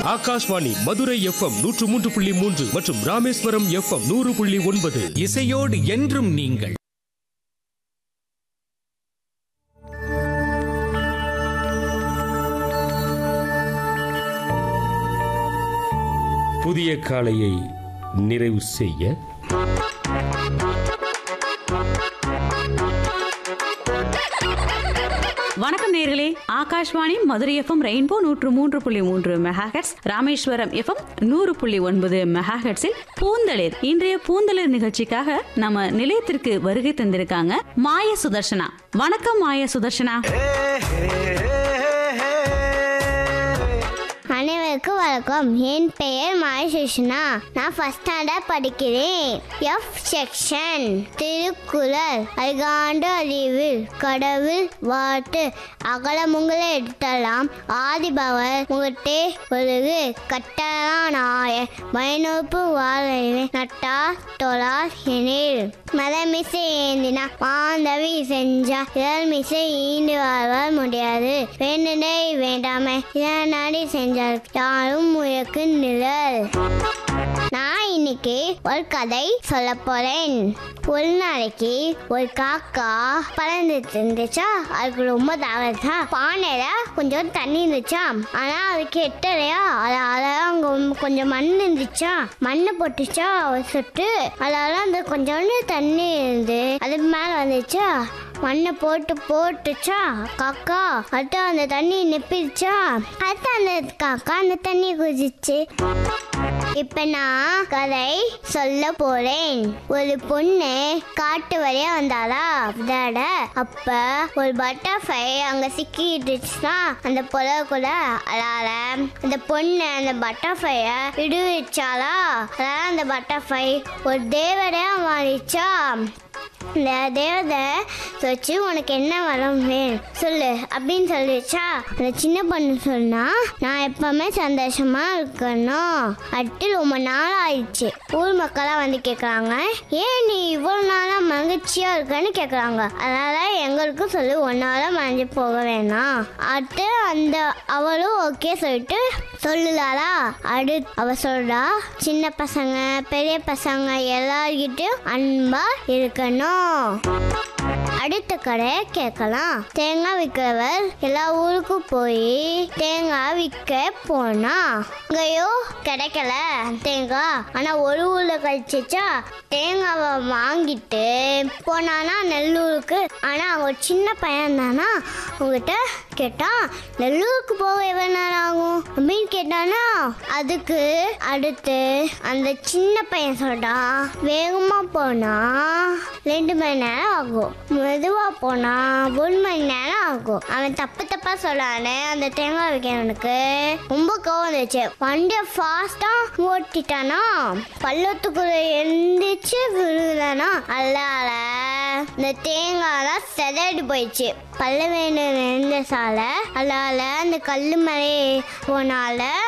Akashvani Madurai FM நூற்று மூன்று புள்ளி மூன்று மற்றும் ராமேஸ்வரம் எஃப்எம் நூறு புள்ளி ஒன்பது இசையோடு என்றும் நீங்கள் புதிய காலையை நிறைவு செய்ய வணக்கம் நேர்களே ஆகாஷ்வாணி மதுரை எஃப்எம் ரெயின்போ நூற்று மூன்று புள்ளி மூன்று மெகாஹெட்ஸ் ராமேஸ்வரம் எஃப்எம் நூறு புள்ளி ஒன்பது மெகாஹெட்ஸில் பூந்தளிர் இன்றைய பூந்தளிர் நிகழ்ச்சிக்காக நம்ம நிலையத்திற்கு வருகை தந்திருக்காங்க மாய சுதர்ஷனா வணக்கம் மாய சுதர்ஷனா அனைவருக்கும் வணக்கம் என் பெயர் மாயசுஷ்ணா நான் ஃபர்ஸ்ட் ஸ்டாண்டர்ட் படிக்கிறேன் எஃப் செக்ஷன் திருக்குறள் அருகாண்டு அறிவில் கடவுள் வாட்டு அகலமுங்களை எடுத்தலாம் ஆதிபவர் முகட்டே ஒழுகு கட்டளானாய பயனொப்பு வாழவே நட்டா தொழார் எனில் மதமிசை ஏந்தினா மாந்தவி செஞ்சா இதழ்மிசை ஈண்டு வாழ்வார் முடியாது வேண்டுனே வேண்டாமே இதனாடி செஞ்சால் யாரும் முயக்கு நிழல் நான் இன்னைக்கு ஒரு கதை சொல்ல போறேன் ஒரு நாளைக்கு ஒரு காக்கா பறந்துட்டு இருந்துச்சா அதுக்கு ரொம்ப தாவதா பானையில கொஞ்சம் தண்ணி இருந்துச்சா ஆனா அதுக்கு எட்டலையா அதால அங்க கொஞ்சம் மண் இருந்துச்சா மண்ணு போட்டுச்சா ஒரு சொட்டு அதால அந்த கொஞ்சோண்டு தண்ணி இருந்து அது மேல வந்துச்சா மண்ணை போட்டு போட்டுச்சா காக்கா அடுத்து அந்த தண்ணி நிப்பிடுச்சா அடுத்து அந்த காக்கா அந்த தண்ணி குதிச்சு இப்ப நான் கதை சொல்ல போறேன் ஒரு பொண்ணு காட்டு வழியா வந்தாளா விளையாட அப்ப ஒரு பட்டர்ஃப்ளை அங்க சிக்கிட்டுச்சுன்னா அந்த புலவுக்குள்ள அதால அந்த பொண்ணு அந்த பட்டர்ஃப்ளைய விடுவிச்சாளா அதால அந்த பட்டர்ஃப்ளை ஒரு தேவதையா மாறிச்சா இந்த தேவதை வச்சு உனக்கு என்ன வரம் வேணும் சொல்லு அப்படின்னு சொல்லிடுச்சா அந்த சின்ன பொண்ணு சொன்னா நான் எப்பவுமே சந்தோஷமா இருக்கணும் அடுத்து ரொம்ப நாள் ஆயிடுச்சு ஊர் மக்களாம் வந்து கேட்குறாங்க ஏன் நீ இவ்வளோ நாளாக மகிழ்ச்சியா இருக்கன்னு கேட்குறாங்க அதனால எங்களுக்கும் சொல்லி ஒன்னால மறைஞ்சு போக வேணாம் அடுத்து அந்த அவளும் ஓகே சொல்லிட்டு சொல்லுதாளா அடு அவ சொல்றா சின்ன பசங்க பெரிய பசங்க எல்லார்கிட்டயும் அன்பா இருக்கணும் அடுத்த கடை கேட்கலாம் தேங்காய் விற்கிறவர் எல்லா ஊருக்கும் போய் தேங்காய் விற்க போனா அங்கேயோ கிடைக்கல தேங்காய் ஆனா ஒரு ஊர்ல கழிச்சிச்சா தேங்காவை வாங்கிட்டு போனானா நெல்லூருக்கு ஆனா அவங்க ஒரு சின்ன பையன் தானா உங்ககிட்ட கேட்டா நெல்லூருக்கு போக எவ்வளவு நேரம் ஆகும் அப்படின்னு கேட்டானா அதுக்கு அடுத்து அந்த சின்ன பையன் சொல்றான் வேகமா போனா ரெண்டு மணி நேரம் ஆகும் மெதுவா போனா ஒரு மணி நேரம் ஆகும் அவன் தப்பு தப்பா சொல்லானே அந்த தேங்காய் வைக்கிறவனுக்கு ரொம்ப கோவம் வந்துச்சு வண்டியை ஃபாஸ்டா ஓட்டிட்டானா பள்ளத்துக்குள்ள எழுந்திரிச்சு விழுதானா அல்லால இந்த தேங்காய்லாம் செதறி போயிடுச்சு பல்ல வேணும் இருந்த சாலை அதால அந்த கல்லு மலை போனால